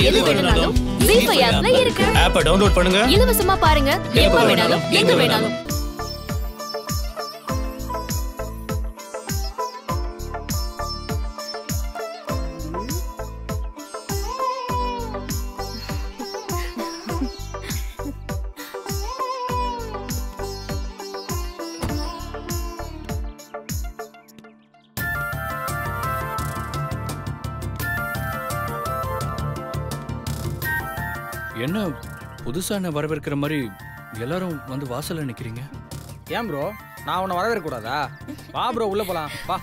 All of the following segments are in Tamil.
எது வேணும்னாலும் ஜீ ஃபைவ் ஆப்ல இருக்கு ஆப்பை டவுன்லோட் பண்ணுங்க இலவசமா பாருங்க எப்ப வேணாலும் எங்க வேணாலும் என்ன புதுசா என்ன வரவேற்கிற மாதிரி எல்லாரும் வந்து வாசல்ல நிக்கிறீங்க ஏன் ப்ரோ நான் உன்னை வரவேற்க கூடாதா வா ப்ரோ உள்ள போலாம் வா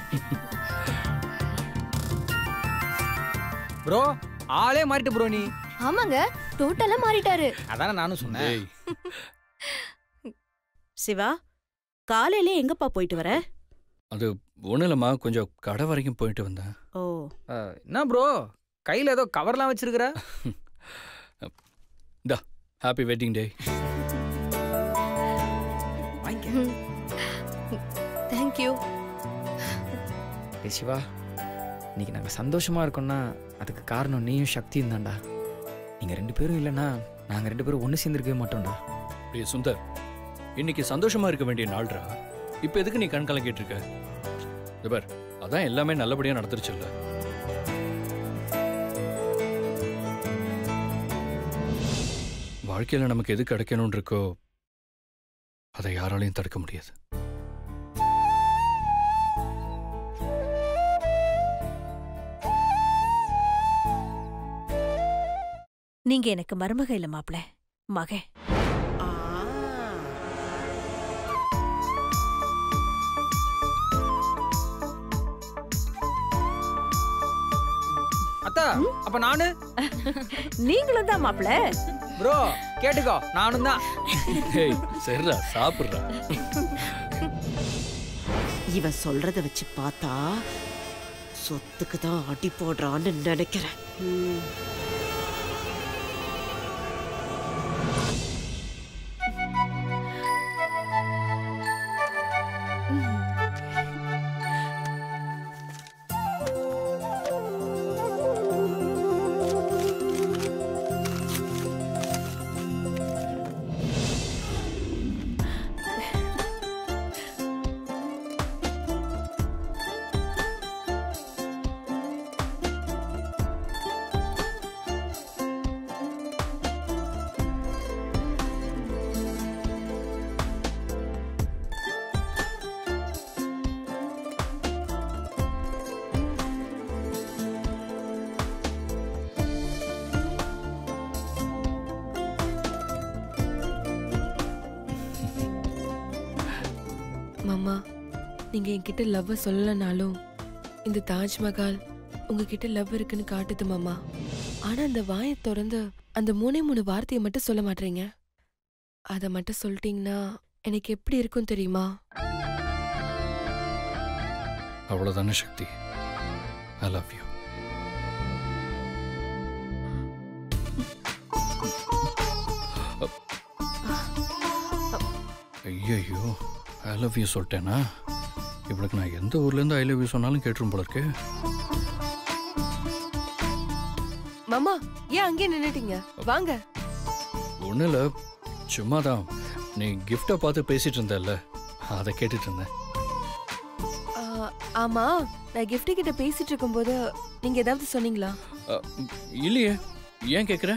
ப்ரோ ஆளே மாறிட்டு ப்ரோ நீ ஆமாங்க டோட்டலா மாறிட்டாரு அதானே நானும் சொன்னேன் ஏய் சிவா காலையில எங்கப்பா போயிட்டு வர அது ஒன்றும் இல்லைம்மா கொஞ்சம் கடை வரைக்கும் போயிட்டு வந்தேன் ஓ அஹ், என்ன ப்ரோ கையில ஏதோ கவர்லாம் வச்சிருக்கிற ஹாப்பி வெட்டிங் டே வாங்கிக்க தேங்க்யூ டேய் சிவா இன்னைக்கு நாங்கள் சந்தோஷமா இருக்கோம்னா அதுக்கு காரணம் நீயும் சக்தியும் தான்டா நீங்கள் ரெண்டு பேரும் இல்லைன்னா நாங்கள் ரெண்டு பேரும் ஒன்று சேர்ந்துருக்கவே மாட்டோம்டா டேய் சுந்தர் இன்னைக்கு சந்தோஷமா இருக்க வேண்டிய நாள்ரா இப்போ எதுக்கு நீ கண் கலங்கிட்டு இருக்க இதோ பார் அதான் எல்லாமே நல்லபடியா நடந்துருச்சுல்ல வாழ்க்கையில நமக்கு எது கிடைக்கணும்னு இருக்கோ அதை யாராலையும் தடுக்க முடியாது நீங்க எனக்கு மருமக இல்ல மாப்ள மக அத்தா அப்ப நானு நீங்களும் தான் மாப்ள ப்ரோ கேட்டுக்கோ நானும் தான் ஏய் சரிடா சாப்பிட்றா இவன் சொல்றத வச்சு பார்த்தா சொத்துக்கு தான் அடி போடுறான்னு நினைக்கிறேன் ம். மாமா நீங்க என்கிட்ட லவ் சொல்லலனாலும் இந்த தாஜ்மஹால் உங்ககிட்ட லவ் இருக்குன்னு காட்டுது மாமா ஆனா அந்த வாயை திறந்து அந்த மூணே மூணு வார்த்தையை மட்டும் சொல்ல மாட்டீங்க அதை மட்டும் சொல்லிட்டீங்கன்னா எனக்கு எப்படி இருக்கும் தெரியுமா அவ்வளோதானே சக்தி ஐ லவ் யூ ஐயோ ஐ லவ் யூ சொல்லிட்டேனா இவளுக்கு நான் எந்த ஊர்லேருந்து ஐ லவ் யூ சொன்னாலும் கேட்டுரும் போல இருக்கு மாமா ஏன் அங்கேயே நின்னுட்டீங்க வாங்க ஒன்றும் இல்லை சும்மா தான் நீ கிஃப்டை பார்த்து பேசிட்டு இருந்தல்ல அதை கேட்டுட்டு இருந்தேன் ஆ, ஆமா நான் கிஃப்ட் கிட்ட பேசிட்டு இருக்கும்போது நீங்க ஏதாவது சொன்னீங்களா அ, இல்லையே ஏன் கேட்குற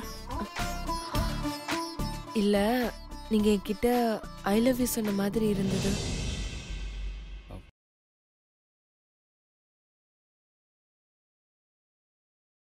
இல்ல நீங்க என்கிட்ட ஐ லவ் யூ சொன்ன மாதிரி இருந்தது